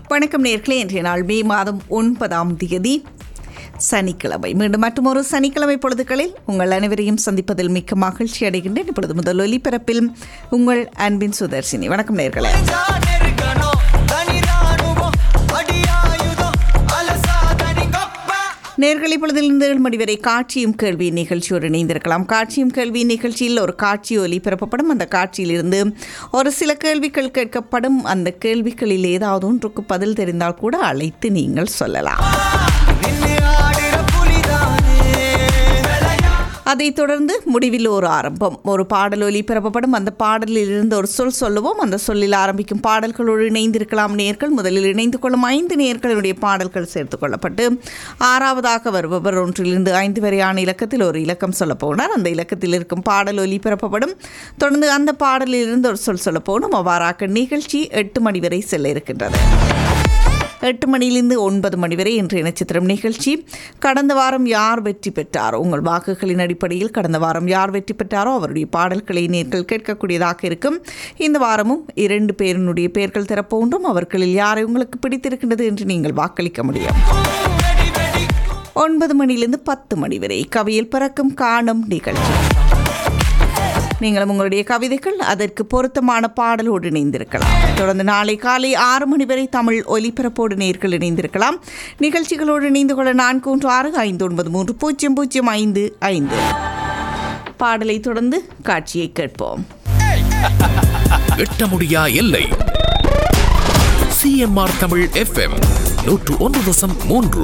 வணக்கம் நேர்களே இன்றைய நாள் மே மாதம் ஒன்பதாம் தேதி சனிக்கிழமை மீண்டும் மற்றும் ஒரு சனிக்கிழமை பொழுதுகளில் உங்கள் அனைவரையும் சந்திப்பதில் மிக்க மகிழ்ச்சி அடைகின்றேன் இப்பொழுது முதல் ஒலிபரப்பில் உங்கள் அன்பின் சுதர்சினி வணக்கம் நேர்களே ಜಾನೆರ್ಗನೋ ದನಿದಾನುವೋ ಅಡಿಯಾಯುಧೋ ಅಲಸಾದನಿ ಗೊಪ್ಪ நேர்கள் இப்பொழுதிலிருந்து ஏழு மணி வரை காட்சியும் கேள்வி நிகழ்ச்சியோடு இணைந்திருக்கலாம் காட்சியும் கேள்வி நிகழ்ச்சியில் ஒரு காட்சி ஒலிபரப்பப்படும் அந்த காட்சியிலிருந்து ஒரு சில கேள்விகள் கேட்கப்படும் அந்த கேள்விகளில் ஏதாவது ஒன்றுக்கு பதில் தெரிந்தால் கூட அழைத்து நீங்கள் சொல்லலாம் ನಿನ್ನೆ ಆಡಿರ ಪುಲಿದಾನೆ அதைத் தொடர்ந்து முடிவில் ஒரு ஆரம்பம் ஒரு பாடல் ஒலிபரப்பப்படும் அந்த பாடலில் இருந்து ஒரு சொல் சொல்லுவோம் அந்த சொல்லில் ஆரம்பிக்கும் பாடல்களோடு இணைந்திருக்கலாம் நேர்கள் முதலில் இணைந்து கொள்ளும் ஐந்து நேர்களுடைய பாடல்கள் சேர்த்துக் கொள்ளப்பட்டு ஆறாவதாக வருபவர் ஒன்றிலிருந்து ஐந்து வரையான இலக்கத்தில் ஒரு இலக்கம் சொல்லப் போனார் அந்த இலக்கத்தில் இருக்கும் பாடல் ஒலிபரப்பப்படும் தொடர்ந்து அந்த பாடலில் இருந்து ஒரு சொல் சொல்லப் போகணும் அவ்வாறாக நிகழ்ச்சி எட்டு மணி வரை செல்ல இருக்கின்றது எட்டு மணியிலிருந்து ஒன்பது மணி வரை இன்றைய நட்சத்திரம் நிகழ்ச்சி கடந்த வாரம் யார் வெற்றி பெற்றாரோ உங்கள் வாக்குகளின் அடிப்படையில் கடந்த வாரம் யார் வெற்றி பெற்றாரோ அவருடைய பாடல்களை நேர்கள் கேட்கக்கூடியதாக இருக்கும் இந்த வாரமும் இரண்டு பேரினுடைய பெயர்கள் திறப்போன்றும் அவர்களில் யாரை உங்களுக்கு பிடித்திருக்கின்றது என்று நீங்கள் வாக்களிக்க முடியும் ஒன்பது மணியிலிருந்து பத்து மணி வரை கவியில் பிறக்கும் காணும் நிகழ்ச்சி நீங்களும் உங்களுடைய கவிதைகள் அதற்கு பொருத்தமான பாடலோடு இணைந்திருக்கலாம் தொடர்ந்து நாளை காலை ஆறு மணி வரை தமிழ் ஒலிபரப்போடு நேர்கள் இணைந்திருக்கலாம் நிகழ்ச்சிகளோடு இணைந்து கொள்ள நான்கு ஒன்று ஆறு ஐந்து ஒன்பது மூன்று பூஜ்ஜியம் பூஜ்ஜியம் ஐந்து ஐந்து பாடலை தொடர்ந்து காட்சியை கேட்போம் எட்ட முடியா எல்லை சிஎம்ஆர் தமிழ் எஃப்எம் நூற்று ஒன்று தசம் மூன்று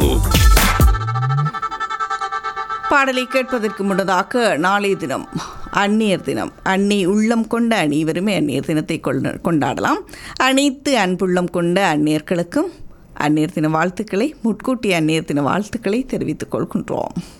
பாடலை கேட்பதற்கு முன்னதாக நாளைய தினம் அந்நியர் தினம் அன்னை உள்ளம் கொண்ட அனைவருமே அந்நியர் தினத்தை கொண்ட- கொண்டாடலாம் அனைத்து அன்புள்ளம் கொண்ட அந்நியர்களுக்கும் அந்நியர் தின வாழ்த்துக்களை முட்கூட்டிய அந்நியர் தின வாழ்த்துக்களை தெரிவித்துக் கொள்கின்றோம்